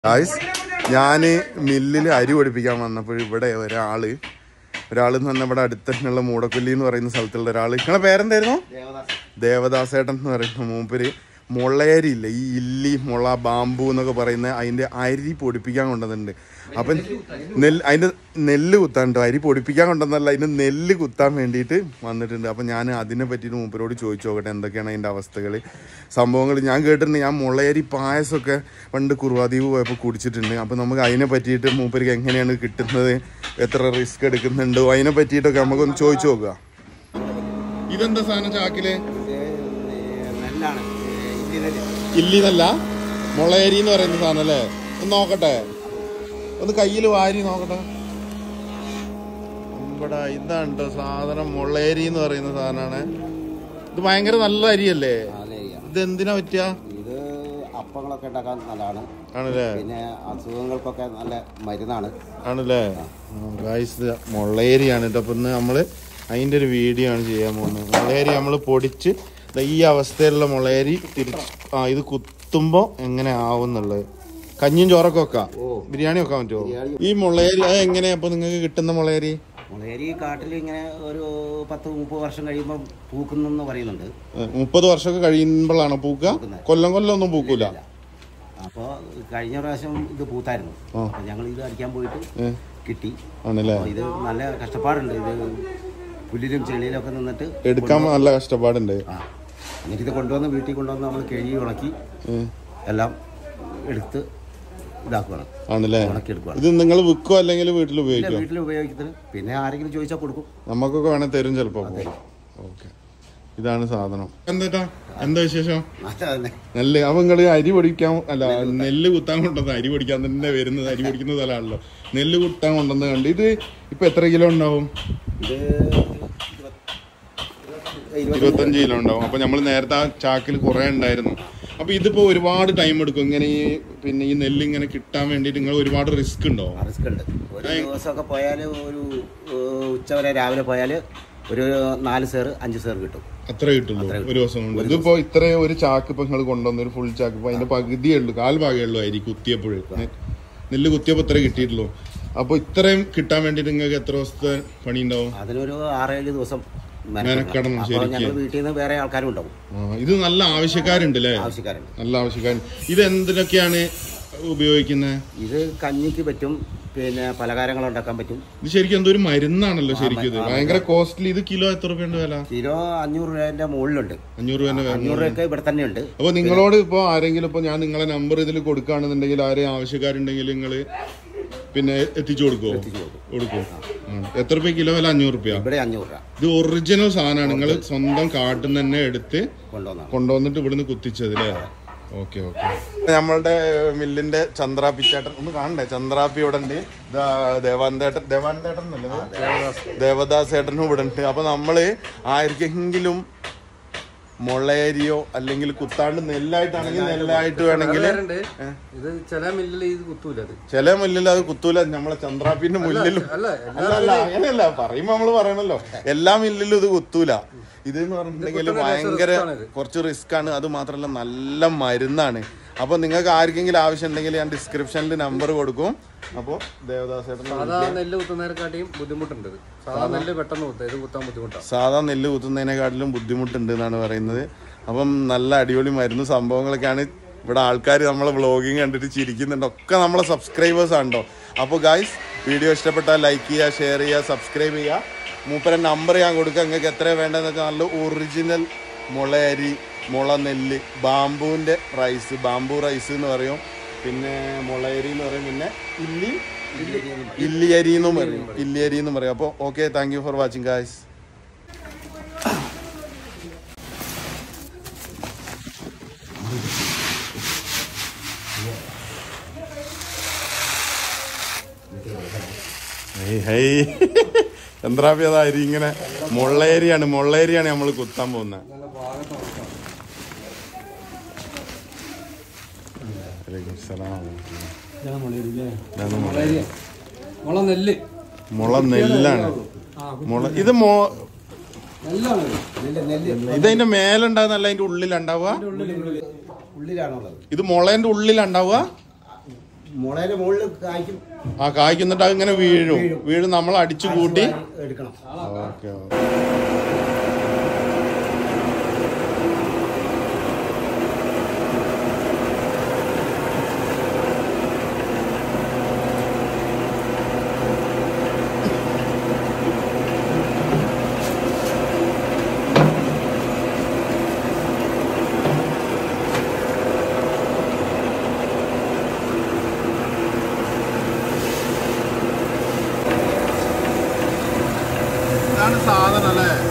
Guys ഞാൻ മില്ലിൽ അരി പൊടിപ്പിക്കാൻ വന്നപ്പോൾ ഇവിടെ ഒരാള് ഒരാൾ എന്ന് പറഞ്ഞാൽ ഇവിടെ അടുത്തുള്ള മൂടക്കൊല്ലി എന്ന് പറയുന്ന സ്ഥലത്തുള്ള ഒരാൾ നിങ്ങളെ പേരെന്തായിരുന്നു ദേവദാസേട്ടൻ എന്ന് പറയുന്ന മൂപ്പര് മുളയരി ഇല്ല ഈ ഇല്ലി മുള ബാമ്പു എന്നൊക്കെ പറയുന്ന അതിന്റെ അരി പൊടിപ്പിക്കാൻ കൊണ്ടുവന്നിട്ടുണ്ട് അപ്പം നെല്ല് അതിന്റെ നെല്ല് കുത്താനുണ്ട് അരി പൊടിപ്പിക്കാൻ കൊണ്ടുവന്നല്ല അതിന്റെ നെല്ല് കുത്താൻ വേണ്ടിയിട്ട് വന്നിട്ടുണ്ട് അപ്പം ഞാൻ അതിനെ പറ്റിയിട്ട് മൂപ്പരോട് ചോദിച്ചു നോക്കട്ടെ എന്തൊക്കെയാണ് അതിന്റെ അവസ്ഥകൾ സംഭവങ്ങൾ ഞാൻ കേട്ടിട്ടുണ്ട് ഞാൻ മുളയരി പായസമൊക്കെ പണ്ട് കുറുവാദ്വീപ് പോയപ്പോൾ കുടിച്ചിട്ടുണ്ട് അപ്പം നമുക്ക് അതിനെ പറ്റിയിട്ട് മൂപ്പർക്ക് എങ്ങനെയാണ് കിട്ടുന്നത് എത്ര റിസ്ക് എടുക്കുന്നുണ്ടോ അതിനെ പറ്റിയിട്ടൊക്കെ നമുക്കൊന്ന് ചോദിച്ചു നോക്കുക ഇതെന്താ സാധനം ചാക്കില് നെല്ലാണ് ഇന്ത്യ നെല്ല് ഇല്ലി എന്നല്ല മുളയരി എന്ന് പറയുന്ന സാധനം അല്ലേ ഒന്ന് നോക്കട്ടെ ഒന്ന് കയ്യിൽ വാരി നോക്കട്ടെ ഇവിടെ ഇതാണ്ടോ സാധനം മുളയരി എന്ന് പറയുന്ന സാധനമാണ് ഇത് ഭയങ്കര നല്ല അരിയല്ലേ നല്ല അരിയാണ്. ഇത് എന്തിനാ പറ്റിയ ഇത് അപ്പങ്ങളൊക്കെ ഉണ്ടാക്കാൻ നല്ലതാണ് ആണല്ലേ പിന്നെ അസുഖങ്ങൾക്കൊക്കെ നല്ല മരുന്നാണ് ആണല്ലേ ഗായ്സ് മുള്ളേരിയാണ് കേട്ടോ അപ്പൊ ഇന്ന് നമ്മള് അതിന്റെ ഒരു വീഡിയോ ആണ് ചെയ്യാൻ പോകുന്നത് മുളയരി നമ്മൾ പൊടിച്ച് ദാ ഈ അവസ്ഥയിലുള്ള മുളയരി തിരിച്ച് ആ ഇത് കുത്തുമ്പോ എങ്ങനെ ആവും എന്നുള്ളത് കഞ്ഞിയും ചോറൊക്കെ വെക്കാം ഓ. ബിരിയാണി വെക്കാൻ പറ്റുമോ ഈ മുളയരി അത് എങ്ങനെയാ അപ്പൊ നിങ്ങൾക്ക് കിട്ടുന്ന മുളയരി മുളയരി കാട്ടിൽ ഇങ്ങനെ ഒരു പത്ത് മുപ്പത് വർഷം കഴിയുമ്പോൾ പൂക്കുന്നെന്ന് പറയുന്നുണ്ട് ഏ, മുപ്പത് വർഷമൊക്കെ കഴിയുമ്പോഴാണോ പൂക്ക പൂക്കുന്നത്. കൊല്ലം കൊല്ലം ഒന്നും പൂക്കൂല അപ്പോൾ കഴിഞ്ഞ പ്രാവശ്യം ഇത് പൂത്തായിരുന്നു ആ. അപ്പോൾ ഞങ്ങൾ ഇത് അടിക്കാൻ പോയിട്ട് ഏ, കിട്ടി ആണല്ലേ അപ്പോൾ ഇത് നല്ല കഷ്ടപ്പാടുണ്ട് ഇത് പുല്ലിലും ചെളിയിലും ഒക്കെ നിന്നിട്ട് എടുക്കാൻ നല്ല കഷ്ടപ്പാടുണ്ട് ആ എന്നിട്ട് ഇത് കൊണ്ടുവന്ന് വീട്ടിൽ കൊണ്ടുവന്ന് നമ്മൾ കഴുകി ഉണക്കി ഏ, എല്ലാം എടുത്ത് ഇതാക്കുകയാണ് ആണല്ലേ ഉണക്കിയെടുക്കുകയാണ് ഇത് നിങ്ങൾ വിൽക്കോ അല്ലെങ്കിൽ വീട്ടിൽ പിന്നെ ഉപയോഗിക്കോ വീട്ടിൽ ഉപയോഗിക്കുന്നത് പിന്നെ ആരെങ്കിലും ചോദിച്ചാൽ കൊടുക്കും നമുക്കൊക്കെ വേണേ തരും ചിലപ്പോ ഓക്കെ ഇതാണ് സാധനം എന്താ എന്താ വിശേഷം നല്ല തന്നെ നെല്ല് അപ്പൊ നിങ്ങള് അരി പൊടിക്കാൻ അല്ല നെല്ല് കുത്താൻ കൊണ്ടുവന്ന അരി പൊടിക്കാൻ തന്നെ വരുന്നത് അരി പൊടിക്കുന്ന സ്ഥലമാണല്ലോ നെല്ല് കുത്താൻ കൊണ്ടുവന്ന് കണ്ട് ഇത് ഇപ്പൊ എത്ര കിലോ ഉണ്ടാവും ഇത് ഇരുപത്തഞ്ച് കിലോ ഉണ്ടാവും അപ്പൊ നമ്മൾ നേരത്തെ ആ ചാക്കിൽ കുറെ ഉണ്ടായിരുന്നു അപ്പൊ ഇതിപ്പോ ഒരുപാട് ടൈം എടുക്കും ഇങ്ങനെ ഈ പിന്നെ ഈ നെല്ല് ഇങ്ങനെ കിട്ടാൻ വേണ്ടിട്ട് നിങ്ങൾ ഒരുപാട് റിസ്ക് ഉണ്ടോ റിസ്ക് ഉണ്ട് ഒരു ദിവസമൊക്കെ പോയാൽ ഒരു ഏഹ്, ഉച്ച വരെ രാവിലെ പോയാൽ ഒരു നാല് സേർ അഞ്ച് സേർ കിട്ടും അത്ര കിട്ടുള്ളൂ ഒരു ദിവസം കൊണ്ട് ഇതിപ്പോ ഇത്രയും ഒരു ചാക്ക് ഇപ്പൊ നിങ്ങൾ കൊണ്ടുവന്ന ഒരു ഫുൾ ചാക്ക് ഇപ്പൊ അതിന്റെ പകുതിയേ ഉള്ളൂ കാൽ ഭാഗമേ ഉള്ളൂ അരി കുത്തിയപ്പോഴേ നെ- നെല്ല് കുത്തിയപ്പോ ഇത്രേ കിട്ടിയിട്ടുള്ളൂ അപ്പൊ ഇത്രയും കിട്ടാൻ വേണ്ടിട്ട് നിങ്ങൾക്ക് എത്ര ദിവസത്തെ പണി ഉണ്ടാവും അതിനൊരു ആറേഴ് ദിവസം മെനക്കെടണം അപ്പോൾ ശരിക്കും. ഞങ്ങൾ വീട്ടിൽ നിന്ന് വേറെ ആൾക്കാരും ഉണ്ടാവും ആ, ഇത് നല്ല ആവശ്യക്കാരുണ്ട് അല്ലേ ആവശ്യക്കാരുണ്ട് നല്ല ആവശ്യക്കാരുണ്ട് ഇത് എന്തിനൊക്കെയാണ് ഉപയോഗിക്കുന്നത് ഇത് കഞ്ഞിക്ക് പറ്റും പിന്നെ പലഹാരങ്ങൾ ഉണ്ടാക്കാൻ പറ്റും ഇത് ശരിക്കും എന്തോ ഒരു മരുന്നാണല്ലോ ശരിക്കും ഇത് ഭയങ്കര കോസ്റ്റ്ലി ഇത് കിലോ എത്ര രൂപയുണ്ട് വില കിലോ അഞ്ഞൂറ് രൂപേൻ്റെ മുകളിലുണ്ട് അഞ്ഞൂറ് രൂപ അഞ്ഞൂറ് രൂപയൊക്കെ ഇവിടെ തന്നെ ഉണ്ട് അപ്പൊ നിങ്ങളോട് ഇപ്പൊ ആരെങ്കിലും ഇപ്പൊ ഞാൻ നിങ്ങളെ നമ്പർ ഇതിൽ കൊടുക്കുകയാണെന്നുണ്ടെങ്കിൽ ആരെയും ആവശ്യക്കാരുണ്ടെങ്കിൽ നിങ്ങൾ പിന്നെ എത്തിച്ചു കൊടുക്കുവോ കൊടുക്കുവോ ആ. എത്ര രൂപ കിലോ വില അഞ്ഞൂറ് രൂപ ഇവിടെ അഞ്ഞൂറ് രൂപ ഇത് ഒറിജിനൽ സാധനമാണ് നിങ്ങൾ സ്വന്തം കാട്ടിൽ നിന്ന് തന്നെ എടുത്ത് കൊണ്ടുവന്നാണ് കൊണ്ടുവന്നിട്ട് ഇവിടുന്ന് കുത്തിച്ചത് അല്ലേ ഓക്കെ ഓക്കെ നമ്മളുടെ മില്ലിന്റെ ചന്ദ്രാപ്പി ചേട്ടൻ ഒന്ന് കാണണ്ടേ ചന്ദ്രാപ്പി ഇവിടെ ഉണ്ട് ഇതാ ദേവാന്തേട്ടൻ ദേവാന്തേട്ടൻ എന്നല്ലേ ദേവദാസ് ചേട്ടനും ഇവിടെ ഉണ്ട് അപ്പൊ നമ്മള് ആർക്കെങ്കിലും മുളയരിയോ അല്ലെങ്കിൽ കുത്താണ്ട് നെല്ലായിട്ടാണെങ്കിൽ നെല്ലായിട്ട് വേണമെങ്കിൽ ഉണ്ട് ഇത് ചില മില്ലിൽ ഇത് കുത്തൂല അത് ചില മുല്ലിൽ അത് കുത്തൂല നമ്മളെ ചന്ദ്രാപ്പിന്റെ മുല്ലിലും അല്ല അല്ല അല്ല അങ്ങനെയല്ല പറയുമ്പോ നമ്മള് പറയണല്ലോ എല്ലാ മില്ലിലും ഇത് കുത്തൂല ഇത് എന്ന് പറഞ്ഞിട്ടുണ്ടെങ്കിൽ ഭയങ്കര കുറച്ച് റിസ്ക് ആണ് അത് മാത്രമല്ല നല്ല മരുന്നാണ് അപ്പൊ നിങ്ങൾക്ക് ആർക്കെങ്കിലും ആവശ്യം ഉണ്ടെങ്കിൽ ഞാൻ ഡിസ്ക്രിപ്ഷനിൽ നമ്പർ കൊടുക്കും അപ്പോൾ ദേവദാസേട്ടൻ സാധാ നെല്ല് കുത്തുന്നതിനെക്കാട്ടിയും ബുദ്ധിമുട്ടുണ്ട് ഇത്. സാധാ നെല്ല് പെട്ടെന്ന് കുത്തുക ഇത് കുത്താൻ ബുദ്ധിമുട്ടാണ് സാധാ നെല്ല് കുത്തുന്നതിനെക്കാട്ടിലും ബുദ്ധിമുട്ടുണ്ട് എന്നാണ് പറയുന്നത് അപ്പം നല്ല അടിപൊളി മരുന്ന് സംഭവങ്ങളൊക്കെയാണ് ഇവിടെ ആൾക്കാർ നമ്മളെ വ്ളോഗിങ് കണ്ടിട്ട് ചിരിക്കുന്നുണ്ട് ഒക്കെ നമ്മളെ സബ്സ്ക്രൈബേഴ്സ് ആണല്ലോ അപ്പോൾ ഗായ്സ് വീഡിയോ ഇഷ്ടപ്പെട്ടാൽ ലൈക്ക് ചെയ്യുക ഷെയർ ചെയ്യുക സബ്സ്ക്രൈബ് ചെയ്യുക മൂപ്പര നമ്പർ ഞാൻ കൊടുക്കുക നിങ്ങൾക്ക് എത്ര വേണ്ടതെന്ന് വെച്ചാൽ നല്ല ഒറിജിനൽ മുളയരി മുള നെല്ല് ബാമ്പൂവിൻ്റെ റൈസ് ബാമ്പു റൈസ് എന്ന് പറയും പിന്നെ മുളയരി എന്ന് പറയും പിന്നെ ഇല്ലി ഇല്ലിയരി എന്നും പറയും ഇല്ലിയരി എന്നും പറയും അപ്പോൾ okay thank you for watching guys hey hey ചന്ദ്രാപി അതായി ഇങ്ങനെ മുള്ളേരിയാണ് മുള്ളേരിയാണ് നമ്മൾ കുത്താൻ പോകുന്നത് വലൈക്കും സലാം. ഇതാണ് മുള- മുള നെല്ല് മുള നെല്ലാണ് മുള ഇത് മോ നെല്ലാണ് നെല്ല് നെല്ല് ഇതതിന്റെ മേലുണ്ടാകുന്നല്ല അതിന്റെ ഉള്ളിലുണ്ടാവുക ഉള്ളിലാണുള്ളത് ഇത് മുളേന്റെ ഉള്ളിലുണ്ടാവുക മുളയുടെ മുകളിൽ കായ്ക്കും ആ കായ്ക്കുന്നിട്ട് അതിങ്ങനെ വീഴും വീഴും നമ്മൾ അടിച്ചു കൂട്ടി എടുക്കണം ഓക്കെ ഇതാണ് സാധനം അല്ലേ